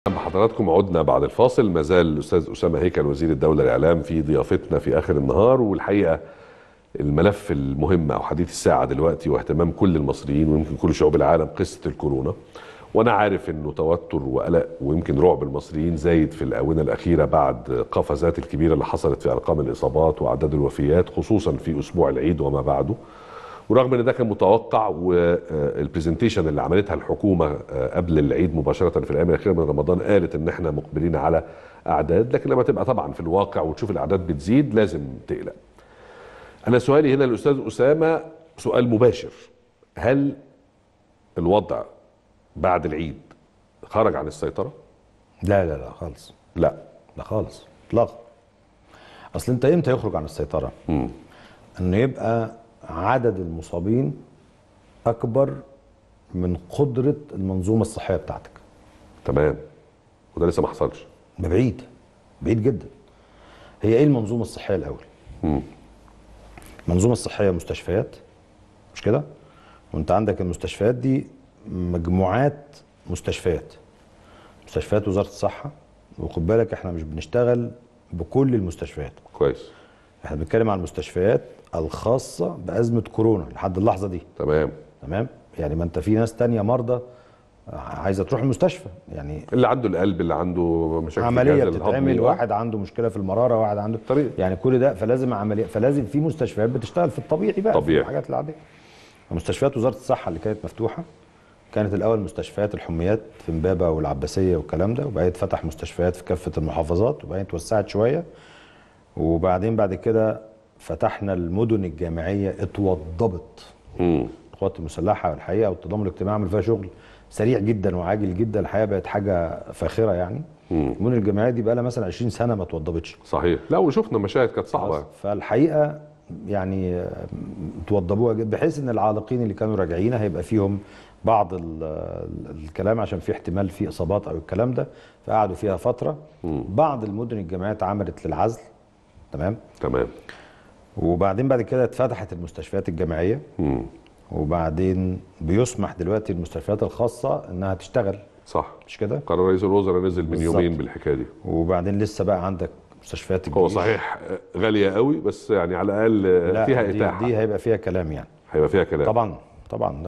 بحضراتكم عدنا بعد الفاصل ما زال الاستاذ اسامه هيكل وزير الدوله الاعلام في ضيافتنا في اخر النهار والحقيقه الملف المهم او حديث الساعه دلوقتي واهتمام كل المصريين ويمكن كل شعوب العالم قصه الكورونا وانا عارف انه توتر وقلق ويمكن رعب المصريين زايد في الاونه الاخيره بعد قفزات الكبيره اللي حصلت في ارقام الاصابات واعداد الوفيات خصوصا في اسبوع العيد وما بعده ورغم ان ده كان متوقع والبرزنتيشن اللي عملتها الحكومه قبل العيد مباشره في الايام الاخيره من رمضان قالت ان احنا مقبلين على اعداد لكن لما تبقى طبعا في الواقع وتشوف الاعداد بتزيد لازم تقلق. انا سؤالي هنا للاستاذ اسامه سؤال مباشر هل الوضع بعد العيد خرج عن السيطره؟ لا لا لا خالص لا لا خالص اطلاقا اصل انت امتى يخرج عن السيطره مم. انه يبقى عدد المصابين اكبر من قدره المنظومه الصحيه بتاعتك تمام وده لسه ما حصلش ده بعيد بعيد جدا هي ايه المنظومه الصحيه الاول مم. المنظومه الصحيه مستشفيات مش كده وانت عندك المستشفيات دي مجموعات مستشفيات مستشفيات وزاره الصحه وخد بالك احنا مش بنشتغل بكل المستشفيات كويس احنا بنتكلم عن المستشفيات الخاصه بازمه كورونا لحد اللحظه دي تمام تمام يعني ما انت في ناس تانية مرضى عايزه تروح المستشفى يعني اللي عنده القلب اللي عنده مشاكل في عمليه الجهاز الهضمي، بتتعمل آه. واحد عنده مشكله في المراره واحد عنده طبيعي. يعني كل ده فلازم عمليه فلازم في مستشفيات بتشتغل في الطبيعي بقى طبيعي. في الحاجات العاديه مستشفيات وزاره الصحه اللي كانت مفتوحه كانت الاول مستشفيات الحميات في امبابه والعباسيه والكلام ده وبعدين فتح مستشفيات في كافه المحافظات وبعدين اتوسعت شويه وبعدين بعد كده فتحنا المدن الجامعيه اتوضبت مم. القوات المسلحه والحقيقه والتضامن الاجتماعي عمل فيها شغل سريع جدا وعاجل جدا الحقيقه بقت حاجه فاخره يعني مم. المدن الجامعيه دي بقى لها مثلا 20 سنه ما اتوضبتش صحيح لا وشفنا مشاهد كانت صعبه فالحقيقه يعني آه، توضبوها جدا بحيث ان العالقين اللي كانوا راجعين هيبقى فيهم بعض ال- ال- الكلام عشان في احتمال في اصابات او الكلام ده فقعدوا فيها فتره بعض المدن الجامعات عملت للعزل تمام تمام وبعدين بعد كده اتفتحت المستشفيات الجامعيه مم. وبعدين بيسمح دلوقتي المستشفيات الخاصه انها تشتغل صح مش كده قرار رئيس الوزراء نزل من بالظبط. يومين بالحكايه دي وبعدين لسه بقى عندك مستشفيات هو الجيش. صحيح غاليه قوي بس يعني على الاقل لا فيها دي, اتاحه دي هيبقى فيها كلام يعني هيبقى فيها كلام طبعا طبعا